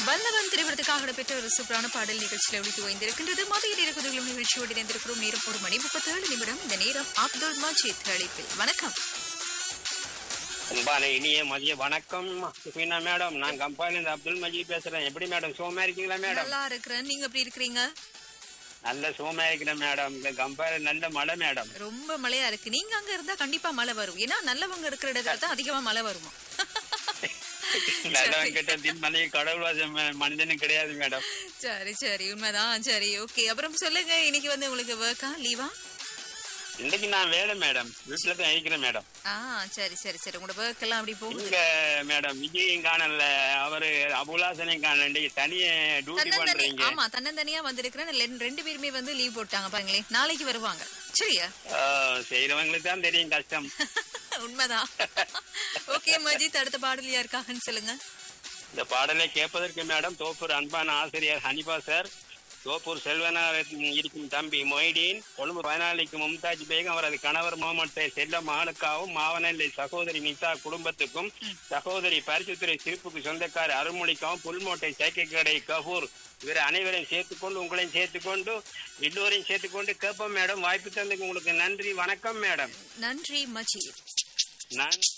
வல்லவன் திரைப்படத்துக்காக இடம்பெற்ற ஒரு சூப்பரான பாடல் நிகழ்ச்சியில் ஒழித்து வைந்திருக்கின்றது மதிய நேரக்குதிகளும் நிகழ்ச்சியோடு இணைந்திருக்கிறோம் நேரம் ஒரு மணி முப்பத்தேழு நிமிடம் இந்த நேரம் அப்துல் மஜீத் அழைப்பில் வணக்கம் அன்பான இனிய மதிய வணக்கம் சுஃபீனா மேடம் நான் கம்பாலிருந்து அப்துல் மஜீத் பேசுறேன் எப்படி மேடம் சுகமா இருக்கீங்களா மேடம் நல்லா இருக்கிறேன் நீங்க எப்படி இருக்கிறீங்க நல்ல சுகமா இருக்கிறேன் மேடம் இந்த கம்பால நல்ல மழை மேடம் ரொம்ப மழையா இருக்கு நீங்க அங்க இருந்தா கண்டிப்பா மழை வரும் ஏன்னா நல்லவங்க இருக்கிற இடத்துல தான் அதிகமா மழை வருமா நல்லவன் கிட்ட தின் மலையை கடவுள் வாசம் மனிதனும் கிடையாது மேடம் சரி சரி உண்மைதான் சரி ஓகே அப்புறம் சொல்லுங்க இன்னைக்கு வந்து உங்களுக்கு ஒர்க்கா லீவா இன்னைக்கு நான் வேலை மேடம் வீட்டுல தான் இருக்கிறேன் மேடம் ஆ சரி சரி சரி உங்களோட ஒர்க் எல்லாம் அப்படி போகுது இங்க மேடம் விஜயும் காணல அவரு அபுலாசனையும் காணல இன்னைக்கு தனிய டியூட்டி தன்னந்தனி பண்றீங்க ஆமா தன்னந்தனியா வந்திருக்கிறேன் ரெண்டு- ரெண்டு பேருமே வந்து லீவ் போட்டாங்க பாருங்களேன் நாளைக்கு வருவாங்க சரியா ஆ, செய்யறவங்களுக்கு தான் தெரியும் கஷ்டம் உண்மைதான் ஓகே மஜித் அடுத்த பாடல் யாருக்காகன்னு சொல்லுங்க இந்த பாடலை கேட்பதற்கு மேடம் தோப்பூர் அன்பான ஆசிரியர் ஹனிபா சார் தோப்பூர் செல்வனார் இருக்கும் தம்பி மொய்டீன் கொழும்பு பயனாளிக்கு மும்தாஜ் பேகம் அவரது கணவர் முகமது செல்ல மகனுக்காகவும் மாவனல்லை சகோதரி நிசா குடும்பத்துக்கும் சகோதரி பரிசுத்துறை சிரிப்புக்கு சொந்தக்கார அருள்மொழிக்காகவும் புல்மோட்டை சைக்கை கடை கபூர் இவர் அனைவரையும் சேர்த்துக்கொண்டு உங்களையும் சேர்த்துக்கொண்டு எல்லோரையும் சேர்த்துக்கொண்டு கேட்போம் மேடம் வாய்ப்பு தந்ததுக்கு உங்களுக்கு நன்றி வணக்கம் மேடம் நன்றி மஜித் நான்